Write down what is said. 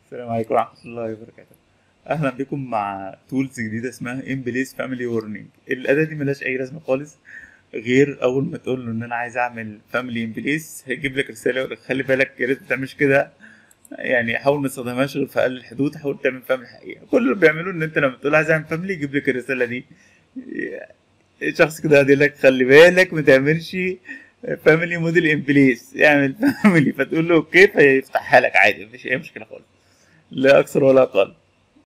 السلام عليكم ورحمة الله وبركاته أهلا بكم مع تولز جديدة اسمها امبليس فاميلي وورنينج الأداة دي ملهاش أي لازمة خالص غير أول ما تقول له إن أنا عايز أعمل فاميلي امبليس هيجيب لك رسالة يقول لك خلي بالك يا ريت ما تعملش كده يعني حاول ما تستخدمهاش غير في أقل الحدود حاول تعمل فاميلي حقيقية كل اللي بيعملوه إن أنت لما تقول عايز أعمل فاميلي يجيب لك الرسالة دي شخص كده قاعد يقول لك خلي بالك ما تعملش فاميلي موديل امبليس اعمل فاميلي فتقول له اوكي فيفتحها لك عادي مفيش اي مشكله خالص لا اكثر ولا اقل